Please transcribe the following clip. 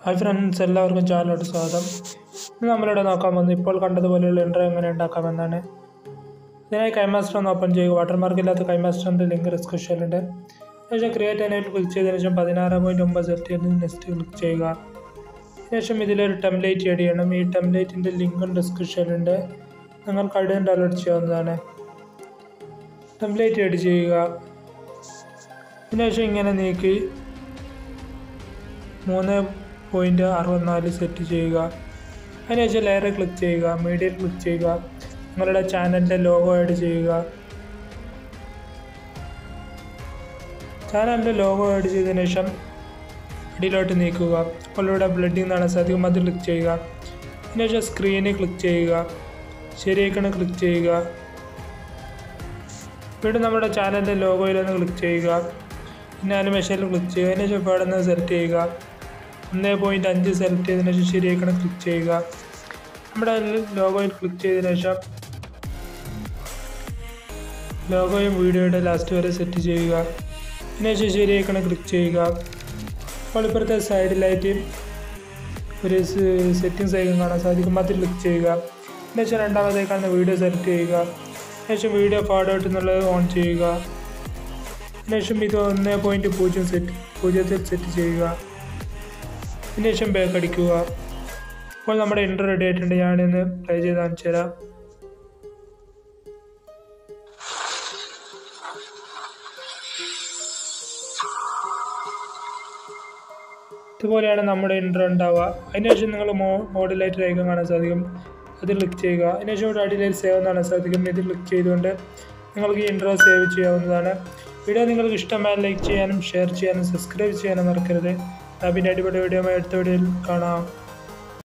hi friends എല്ലാവർക്കും ചാനലോട്ട് സ്വാഗതം ഇന്ന് നമ്മളിവിടെ നോക്കാൻ പോകുന്നത് ഇപ്പോൾ കണ്ടതുപോലെയുള്ള ഇൻട്രോ എങ്ങനെ ഉണ്ടാക്കാമെന്നാണ് ഇതിനായി കൈമാസ്റ്റർ ഒന്ന് ഓപ്പൺ ചെയ്യുക വാട്ടർമാർക്ക് ഇല്ലാത്ത കൈമാസ്റ്ററിൻ്റെ ലിങ്ക് ഡിസ്ക്രിപ്ഷനിലുണ്ട് ശേഷം ക്രിയേറ്റ് അതിനായിട്ട് ക്ലിക്ക് ചെയ്തതിനു ശേഷം പതിനാറ് പോയിൻറ്റ് ഒമ്പത് സെറ്റ് ചെയ്ത് നെക്സ്റ്റ് ക്ലിക്ക് ചെയ്യുക ശേഷം ഇതിലൊരു ടെംപ്ലേറ്റ് ആഡ് ചെയ്യണം ഈ ടെംപ്ലേറ്റിൻ്റെ ലിങ്കും ഡിസ്ക്രിപ്ഷനിലുണ്ട് നിങ്ങൾക്ക് അവിടെ ഡൗൺലോഡ് ചെയ്യാവുന്നതാണ് ടെംപ്ലേറ്റ് ആഡ് ചെയ്യുക അതിനുശേഷം ഇങ്ങനെ നീക്കി മൂന്ന് പോയിൻറ്റ് അറുപത്തിനാല് സെറ്റ് ചെയ്യുക അതിനുശേഷം ലെയർ ക്ലിക്ക് ചെയ്യുക മീഡിയയിൽ ക്ലിക്ക് ചെയ്യുക നിങ്ങളുടെ ചാനലിൻ്റെ ലോഗോ ആഡ് ചെയ്യുക ചാനലിൻ്റെ ലോഗോ ആഡ് ചെയ്തതിനു ശേഷം അടിയിലോട്ട് നീക്കുക അപ്പോൾ ഇവിടെ ബ്ലഡിംഗ് എന്നാണ് സാധിക്കും അത് ക്ലിക്ക് ചെയ്യുക അതിനുശേഷം സ്ക്രീനിൽ ക്ലിക്ക് ചെയ്യുക ശരിയാക്കണം ക്ലിക്ക് ചെയ്യുക വീണ്ടും നമ്മുടെ ചാനലിൻ്റെ ലോഗോയിലൊന്ന് ക്ലിക്ക് ചെയ്യുക പിന്നെ ആനിമേഷനിൽ ക്ലിക്ക് ചെയ്യുക അതിനുശേഷം ഇവിടെ നിന്ന് സെലക്ട് ചെയ്യുക ഒന്നേ പോയിൻറ്റ് അഞ്ച് സെലക്ട് ചെയ്തതിനു ശേഷം ശരിയാക്കണം ക്ലിക്ക് ചെയ്യുക നമ്മുടെ ലോഗോയിൽ ക്ലിക്ക് ചെയ്തതിനു ശേഷം ലോഗോയും വീഡിയോയുടെ ലാസ്റ്റ് വരെ സെറ്റ് ചെയ്യുക അതിനുശേഷം ശരിയാക്കണം ക്ലിക്ക് ചെയ്യുക അപ്പോൾ ഇപ്പുറത്തെ സൈഡിലായിട്ട് ഒരു സെറ്റിംഗ്സ് ഐക്കൺ കാണാൻ സാധിക്കും അതിൽ ക്ലിക്ക് ചെയ്യുക അതിനുശേഷം രണ്ടാമതായി കാണുന്ന വീഡിയോ സെലക്ട് ചെയ്യുക അതിനുശേഷം വീഡിയോ ഫോർവേഡ് എന്നുള്ളത് ഓൺ ചെയ്യുക അതിനുശേഷം ഇത് ഒന്ന് പോയിൻറ്റ് പൂജ്യം സെറ്റ് പൂജ്യത്തിൽ സെറ്റ് ചെയ്യുക അതിനുശേഷം ബാക്ക് അടിക്കുക അപ്പോൾ നമ്മുടെ ഇൻ്റർ റെഡി ആയിട്ടുണ്ട് ഞാനിന്ന് ട്രൈ ചെയ്ത് കാണിച്ചു തരാം ഇതുപോലെയാണ് നമ്മുടെ ഇൻട്രോ ഉണ്ടാവുക അതിനുശേഷം നിങ്ങൾ മോ മോഡലായിട്ട് ഐക്കൺ കാണാൻ സാധിക്കും അത് ക്ലിക്ക് ചെയ്യുക അതിനുശേഷം ഇവിടെ അടിയിൽ സേവ് കാണാൻ സാധിക്കും ഇത് ക്ലിക്ക് ചെയ്തുകൊണ്ട് നിങ്ങൾക്ക് ഈ ഇൻട്രോ സേവ് ചെയ്യാവുന്നതാണ് വീഡിയോ നിങ്ങൾക്ക് ഇഷ്ടമായ ലൈക്ക് ചെയ്യാനും ഷെയർ ചെയ്യാനും സബ്സ്ക്രൈബ് ചെയ്യാനും മറക്കരുത് ഞാൻ പിന്നെ അടിപൊളി വീഡിയോ അടുത്ത വീഡിയോയിൽ കാണാം